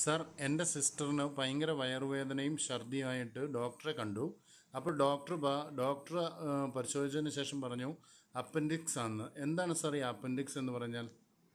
sir എൻ്റെ സിസ്റ്ററിന് ഭയങ്കര വയറുവേദനയും ഛർദിയുമായിട്ട് ഡോക്ടറെ കണ്ടു അപ്പോൾ ഡോക്ടർ ബ- ഡോക്ടർ ആ, പരിശോധിച്ചതിന് ശേഷം പറഞ്ഞു അപ്പൻഡിക്സ് ആണ് എന്താണ് സാർ ഈ അപ്പൻഡിക്സ് എന്ന് പറഞ്ഞാൽ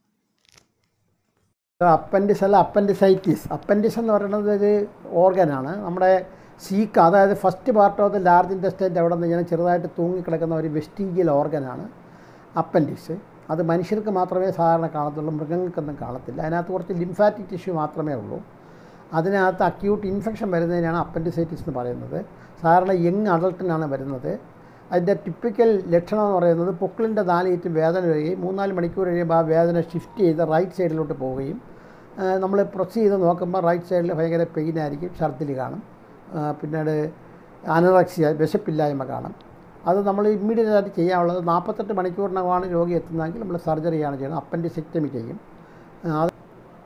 അപ്പൻഡിസ് അല്ല അപ്പൻഡിസൈറ്റിസ് അപ്പൻഡിസ് എന്ന് പറയുന്നത് ഒരു ഓർഗനാണ് നമ്മുടെ സീക്ക അതായത് first part of the large ഇൻഡസ്റ്റൈൻ്റെ അവിടെ നിന്ന് ഇങ്ങനെ ചെറുതായിട്ട് തൂങ്ങിക്കിടക്കുന്ന ഒരു വെസ്റ്റീജിയൽ ഓർഗനാണ് അപ്പൻഡിക്സ് അത് മനുഷ്യർക്ക് മാത്രമേ സാധാരണ കാണത്തുള്ളൂ മൃഗങ്ങൾക്കൊന്നും കാണത്തില്ല അതിനകത്ത് കുറച്ച് ലിംഫാറ്റിക് ടിഷ്യൂ മാത്രമേ ഉള്ളൂ അതിനകത്ത് അക്യൂട്ട് ഇൻഫെക്ഷൻ വരുന്നതിനാണ് അപ്പൻഡിസൈറ്റിസ് എന്ന് പറയുന്നത് സാധാരണ യങ് അഡൾട്ടിനാണ് വരുന്നത് അതിൻ്റെ ടിപ്പിക്കൽ ലക്ഷണം എന്ന് പറയുന്നത് പൊക്കിളിൻ്റെ നാലിറ്റും വേദന വരികയും മൂന്നാല് മണിക്കൂർ കഴിയുമ്പോൾ ആ വേദന ഷിഫ്റ്റ് ചെയ്ത് റൈറ്റ് സൈഡിലോട്ട് പോവുകയും നമ്മൾ പ്രസ് ചെയ്ത് നോക്കുമ്പോൾ റൈറ്റ് സൈഡിൽ ഭയങ്കര പെയിൻ ആയിരിക്കും ഛർദിൽ കാണും ആ, പിന്നീട് അനറക്സിയ വിശപ്പില്ലായ്മ കാണും അത് നമ്മൾ ഇമ്മീഡിയറ്റ് ആയിട്ട് ചെയ്യാനുള്ളത് നാൽപ്പത്തെട്ട് മണിക്കൂറിനകമാണ് രോഗി എത്തുന്നതെങ്കിൽ നമ്മൾ സർജറിയാണ് ചെയ്യുന്നത് അപ്പൻഡിസെക്ടമി ചെയ്യും ആ, അത്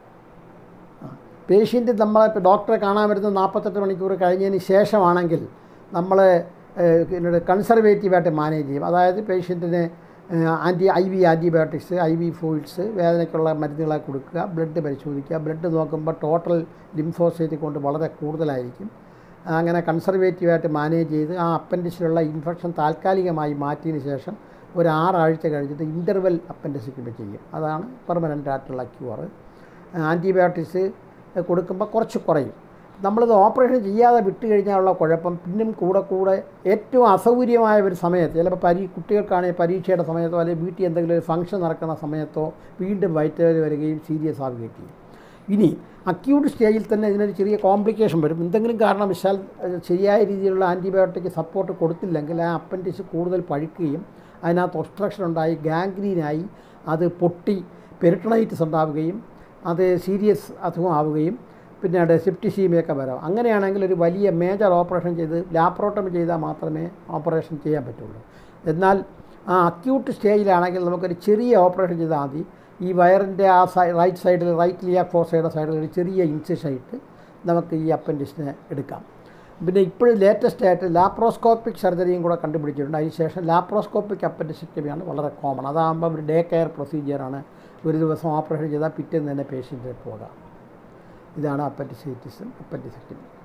പേഷ്യൻ്റ് നമ്മളെ ഇപ്പോൾ ഡോക്ടറെ കാണാൻ വരുന്ന നാൽപ്പത്തെട്ട് മണിക്കൂർ കഴിഞ്ഞതിന് ശേഷമാണെങ്കിൽ നമ്മൾ കൺസർവേറ്റീവായിട്ട് മാനേജ് ചെയ്യും അതായത് പേഷ്യൻറ്റിന് anti I V antibiotics I V fluids വേദനയ്ക്കുള്ള മരുന്നുകളെ കൊടുക്കുക ബ്ലഡ് പരിശോധിക്കുക ബ്ലഡ് നോക്കുമ്പോൾ ടോട്ടൽ ലിംഫോസൈറ്റ് കൊണ്ട് വളരെ കൂടുതലായിരിക്കും അങ്ങനെ കൺസർവേറ്റീവായിട്ട് മാനേജ് ചെയ്ത് ആ അപ്പൻഡിസിലുള്ള ഇൻഫെക്ഷൻ താൽക്കാലികമായി മാറ്റിയതിന് ശേഷം ഒരു ആറാഴ്ച കഴിഞ്ഞിട്ട് ഇൻ്റർവെൽ അപ്പൻഡിസിക്കുമ്പോൾ ചെയ്യും അതാണ് പെർമനൻ്റ് ആയിട്ടുള്ള ക്യൂർ ആൻറ്റിബയോട്ടിക്സ് കൊടുക്കുമ്പോൾ കുറച്ച് കുറയും നമ്മളിത് ഓപ്പറേഷൻ ചെയ്യാതെ വിട്ട് കഴിഞ്ഞാലുള്ള കുഴപ്പം പിന്നും കൂടെ കൂടെ ഏറ്റവും അസൗകര്യമായ ഒരു സമയത്ത് ചിലപ്പോൾ പരീ കുട്ടികൾക്കാണെങ്കിൽ പരീക്ഷയുടെ സമയത്തോ അല്ലെങ്കിൽ വീട്ടിൽ എന്തെങ്കിലും ഒരു ഫംഗ്ഷൻ നടക്കുന്ന സമയത്തോ വീണ്ടും വയറ്റുവേദന വരികയും സീരിയസ് ആവുകയും ചെയ്യും ഇനി അക്യൂട്ട് സ്റ്റേജിൽ തന്നെ ഇതിനൊരു ചെറിയ കോംപ്ലിക്കേഷൻ വരും എന്തെങ്കിലും കാരണവശാൽ അത് ശരിയായ രീതിയിലുള്ള ആൻറ്റിബയോട്ടിക് സപ്പോർട്ട് കൊടുത്തില്ലെങ്കിൽ ആ അപ്പൻഡിക്സ് കൂടുതൽ പഴുക്കുകയും അതിനകത്ത് ഒബ്സ്ട്രക്ഷൻ ഉണ്ടായി ഗാംഗ്രീനായി അത് പൊട്ടി പെരിട്ടണൈറ്റിസ് ഉണ്ടാവുകയും അത് സീരിയസ് അസുഖമാവുകയും പിന്നീട് സെപ്റ്റിസീമിയൊക്കെ വരാം അങ്ങനെയാണെങ്കിൽ ഒരു വലിയ മേജർ ഓപ്പറേഷൻ ചെയ്ത് ലാപ്രോട്ടമി ചെയ്താൽ മാത്രമേ ഓപ്പറേഷൻ ചെയ്യാൻ പറ്റുള്ളൂ എന്നാൽ ആ അക്യൂട്ട് സ്റ്റേജിലാണെങ്കിൽ നമുക്കൊരു ചെറിയ ഓപ്പറേഷൻ ചെയ്താൽ മതി ഈ വയറിൻ്റെ ആ സൈ റൈറ്റ് സൈഡിൽ റൈറ്റ് ലിയാ ഫോസയുടെ സൈഡിൽ ഒരു ചെറിയ ഇൻസിഷൻ ഇട്ട് നമുക്ക് ഈ അപ്പൻഡിക്സിനെ എടുക്കാം പിന്നെ ഇപ്പോഴും ലേറ്റസ്റ്റ് ആയിട്ട് ലാപ്രോസ്കോപ്പിക് സർജറിയും കൂടെ കണ്ടുപിടിച്ചിട്ടുണ്ട് അതിനുശേഷം ലാപ്രോസ്കോപ്പിക് അപ്പൻഡിസിക്ടമിയാണ് വളരെ കോമൺ അതാകുമ്പോൾ ഒരു ഡേ കെയർ പ്രൊസീജിയറാണ് ഒരു ദിവസം ഓപ്പറേഷൻ ചെയ്താൽ പിറ്റേന്ന് തന്നെ പേഷ്യൻറ്റിന് പോകാം ഇതാണ് അപ്പൻഡിസൈറ്റിസും അപ്പൻഡിസെക്ടമി